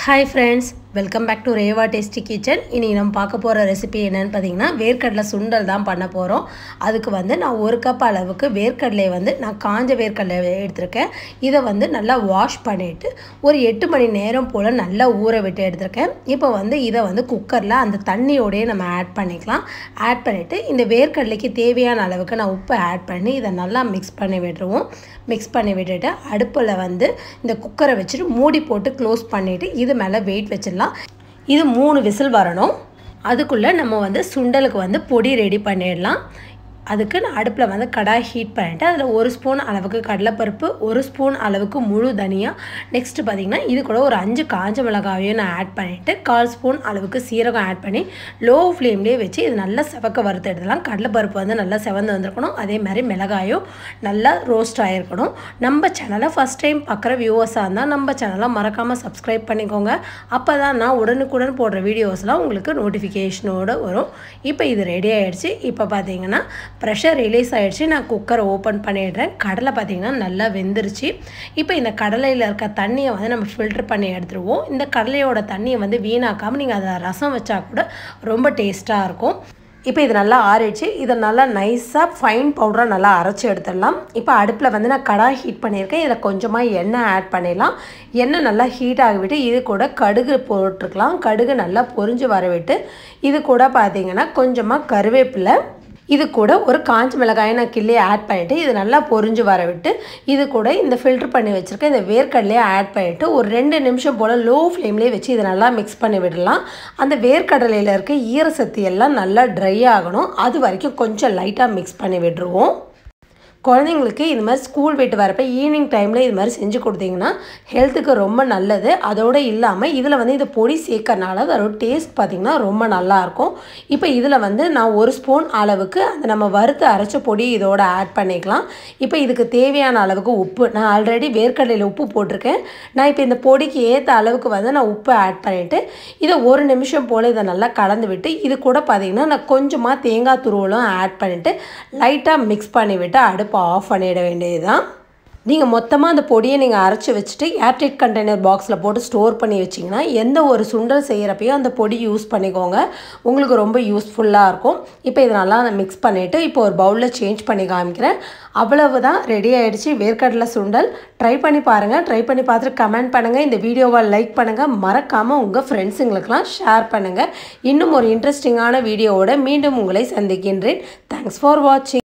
hi friends welcome back to Reva tasty kitchen இன்றைக்கி நம்ம பார்க்க போகிற ரெசிபி என்னென்னு பார்த்தீங்கன்னா வேர்க்கடலை சுண்டல் தான் பண்ண போகிறோம் அதுக்கு வந்து நான் ஒரு கப் அளவுக்கு வேர்க்கடலையை வந்து நான் காஞ்ச வேர்க்கடலை எடுத்திருக்கேன் இதை வந்து நல்லா வாஷ் பண்ணிவிட்டு ஒரு எட்டு மணி நேரம் போல் நல்லா ஊற விட்டு எடுத்திருக்கேன் இப்போ வந்து இதை வந்து குக்கரில் அந்த தண்ணியோடையே நம்ம ஆட் பண்ணிக்கலாம் ஆட் பண்ணிவிட்டு இந்த வேர்க்கடலைக்கு தேவையான அளவுக்கு நான் உப்பை ஆட் பண்ணி இதை நல்லா மிக்ஸ் பண்ணி விட்டுருவோம் மிக்ஸ் பண்ணி விட்டுட்டு அடுப்பில் வந்து இந்த குக்கரை வச்சுட்டு மூடி போட்டு க்ளோஸ் பண்ணிவிட்டு இது மேலே வெயிட் வச்சிடலாம் இது மூணு விசில் வரணும் அதுக்குள்ளே நம்ம வந்து சுண்டலுக்கு வந்து பொடி ரெடி பண்ணிடலாம் அதுக்கு நான் அடுப்பில் வந்து கடாய் ஹீட் பண்ணிவிட்டு அதில் ஒரு ஸ்பூன் அளவுக்கு கடலைப்பருப்பு ஒரு ஸ்பூன் அளவுக்கு முழு தனியா நெக்ஸ்ட்டு பார்த்திங்கன்னா இது கூட ஒரு அஞ்சு காஞ்ச மிளகாவையும் நான் ஆட் பண்ணிவிட்டு கால் ஸ்பூன் அளவுக்கு சீரகம் ஆட் பண்ணி லோ ஃப்ளேம்லேயே வச்சு இது நல்லா செவக்க வறுத்து எடுத்துலாம் கடலைப்பருப்பு வந்து நல்லா செவந்து வந்திருக்கணும் அதே மாதிரி மிளகாயும் நல்லா ரோஸ்ட் ஆகிருக்கணும் நம்ம சேனலை ஃபஸ்ட் டைம் பார்க்குற வியூவர்ஸாக இருந்தால் நம்ம சேனலை மறக்காமல் சப்ஸ்கிரைப் பண்ணிக்கோங்க அப்போ தான் நான் உடனுக்குடன் போடுற வீடியோஸ்லாம் உங்களுக்கு நோட்டிஃபிகேஷனோடு வரும் இப்போ இது ரெடி ஆகிடுச்சு இப்போ பார்த்தீங்கன்னா ப்ரெஷர் ரிலீஸ் ஆகிடுச்சு நான் குக்கரை ஓப்பன் பண்ணிடுறேன் கடலை பார்த்திங்கன்னா நல்லா வெந்துருச்சு இப்போ இந்த கடலையில் இருக்க தண்ணியை வந்து நம்ம ஃபில்ட்ரு பண்ணி எடுத்துருவோம் இந்த கடலையோட தண்ணியை வந்து வீணாக்காமல் நீங்கள் அதை ரசம் வச்சா கூட ரொம்ப டேஸ்ட்டாக இருக்கும் இப்போ இது நல்லா ஆறிடுச்சு இதை நல்லா நைஸாக ஃபைன் பவுடராக நல்லா அரைச்சி எடுத்துடலாம் இப்போ அடுப்பில் வந்து நான் கடாய் ஹீட் பண்ணியிருக்கேன் இதில் கொஞ்சமாக எண்ணெய் ஆட் பண்ணிடலாம் எண்ணெய் நல்லா ஹீட் ஆகிவிட்டு இது கூட கடுகு போட்டிருக்கலாம் கடுகு நல்லா பொரிஞ்சு வரவிட்டு இது கூட பார்த்திங்கன்னா கொஞ்சமாக கருவேப்பிலை இது கூட ஒரு காஞ்ச மிளகாயை நான் கிள்ளி ஆட் பண்ணிவிட்டு இது நல்லா பொரிஞ்சு வர விட்டு இது கூட இந்த ஃபில்ட்ரு பண்ணி வச்சுருக்க இந்த வேர்க்கடலையே ஆட் பண்ணிவிட்டு ஒரு ரெண்டு நிமிஷம் போல் லோ ஃப்ளேம்லேயே வச்சு இதை நல்லா மிக்ஸ் பண்ணி விடலாம் அந்த வேர்க்கடலையில் இருக்க ஈரசக்தி எல்லாம் நல்லா ட்ரை ஆகணும் அது வரைக்கும் கொஞ்சம் லைட்டாக மிக்ஸ் பண்ணி விட்டுருவோம் குழந்தைங்களுக்கு இது மாதிரி ஸ்கூல் விட்டு வரப்போ ஈவினிங் டைமில் இது மாதிரி செஞ்சு கொடுத்தீங்கன்னா ஹெல்த்துக்கு ரொம்ப நல்லது அதோடு இல்லாமல் இதில் வந்து இந்த பொடி சேர்க்கறனால அதோட டேஸ்ட் பார்த்திங்கன்னா ரொம்ப நல்லாயிருக்கும் இப்போ இதில் வந்து நான் ஒரு ஸ்பூன் அளவுக்கு அந்த நம்ம வறுத்து அரைச்ச பொடி இதோட ஆட் பண்ணிக்கலாம் இப்போ இதுக்கு தேவையான அளவுக்கு உப்பு நான் ஆல்ரெடி வேர்க்கடலையில் உப்பு போட்டிருக்கேன் நான் இப்போ இந்த பொடிக்கு ஏற்ற அளவுக்கு வந்து நான் உப்பு ஆட் பண்ணிவிட்டு இதை ஒரு நிமிஷம் போல் இதை நல்லா கலந்து விட்டு இது கூட பார்த்திங்கன்னா நான் கொஞ்சமாக தேங்காய் துருவலும் ஆட் பண்ணிவிட்டு லைட்டாக மிக்ஸ் பண்ணிவிட்டு அடுப்பு அடுப்பை ஆஃப் பண்ணிட வேண்டியது தான் நீங்கள் மொத்தமாக அந்த பொடியை நீங்கள் அரைச்சி வச்சுட்டு ஏர்டைட் கண்டெய்னர் பாக்ஸில் போட்டு ஸ்டோர் பண்ணி வச்சிங்கன்னா எந்த ஒரு சுண்டல் செய்கிறப்பையும் அந்த பொடி யூஸ் பண்ணிக்கோங்க உங்களுக்கு ரொம்ப யூஸ்ஃபுல்லாக இருக்கும் இப்போ இதை நல்லா மிக்ஸ் பண்ணிவிட்டு இப்போ ஒரு பவுலில் சேஞ்ச் பண்ணி காமிக்கிறேன் அவ்வளவு தான் ரெடி ஆகிடுச்சு வேர்க்கடலை சுண்டல் ட்ரை பண்ணி பாருங்கள் ட்ரை பண்ணி பார்த்துட்டு கமெண்ட் பண்ணுங்கள் இந்த வீடியோவை லைக் பண்ணுங்கள் மறக்காமல் உங்கள் ஃப்ரெண்ட்ஸுங்களுக்கெல்லாம் ஷேர் பண்ணுங்கள் இன்னும் ஒரு இன்ட்ரெஸ்டிங்கான வீடியோவோட மீண்டும் உங்களை சந்திக்கின்றேன் தேங்க்ஸ் ஃபார் வாட்சிங்